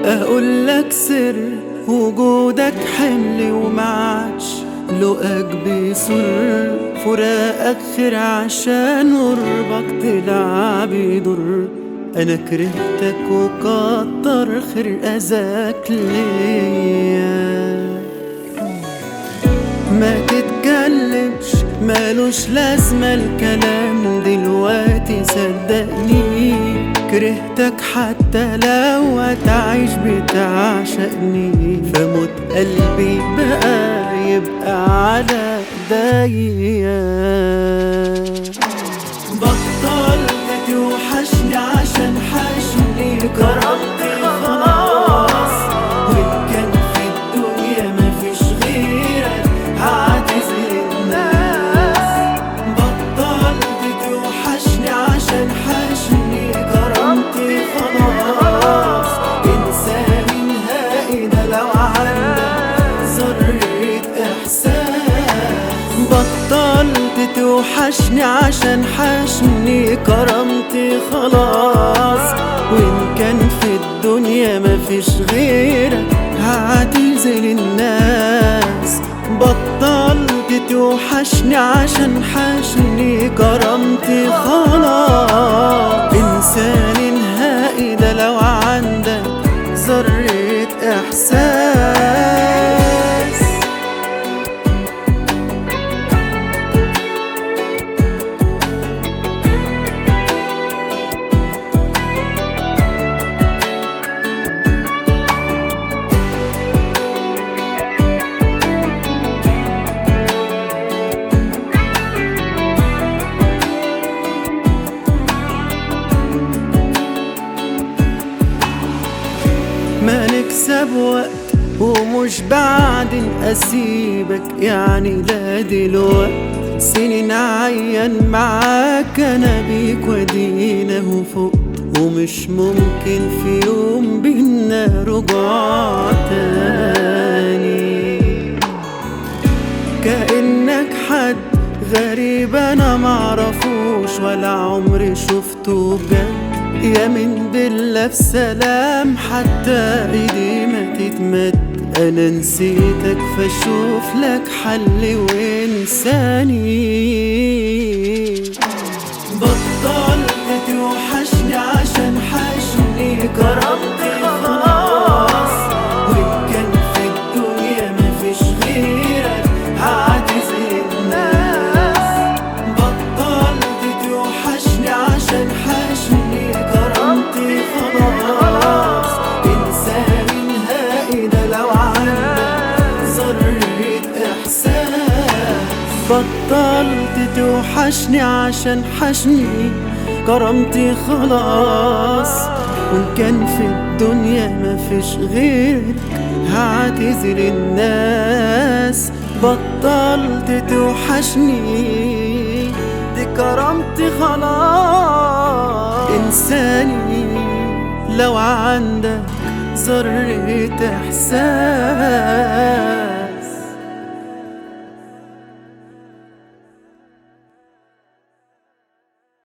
اقول لك سر وجودك حمل ومعادش لقاك بيصر فراقك خير عشان قربك تلعب يضر انا كرهتك وكتر خير اذاك ليا ما تتكلمش مالوش لازمة الكلام دلوقتي صدقني كرهتك حتى لو هتعيش بتعشقني فموت قلبي بقى يبقى على ايديا بطلت توحشني عشان حشني كرمتي خلاص وإن كان في الدنيا مفيش غيرك هعتذر الناس بطلت توحشني عشان حشني كرمتي خلاص إنساني نهائي ده لو عندك ذرة إحساس بطلت توحشني عشان حشني كرمتي خلاص وإن كان في الدنيا مفيش غيرك هعتزل الناس بطلت توحشني عشان حشني كرمتي خلاص إنساني نهائي ده لو عندك ذرة إحساس ما نكسب وقت ومش بعدين اسيبك يعني لا دلوقت سنين عين معاك انا بيك ودينا وفوق ومش ممكن في يوم بينا رجوع تاني كأنك حد غريب انا معرفوش ولا عمري شفته بجد يا من بالله في سلام حتى ايدي ما تتمد انا نسيتك فاشوف لك حل وانساني بطلت توحشني عشان حشني كرمتي خلاص وإن كان في الدنيا مفيش غيرك هعتذر الناس بطلت توحشني عشان حشني كرمتي خلاص إنساني نهائي ده لو عندك ذرة إحساس بطلت توحشني عشان حشني كرمتي خلاص وإن كان في الدنيا مفيش غيرك هعتذر الناس بطلت توحشني دي كرامتي خلاص إنساني لو عندك ذرة إحساس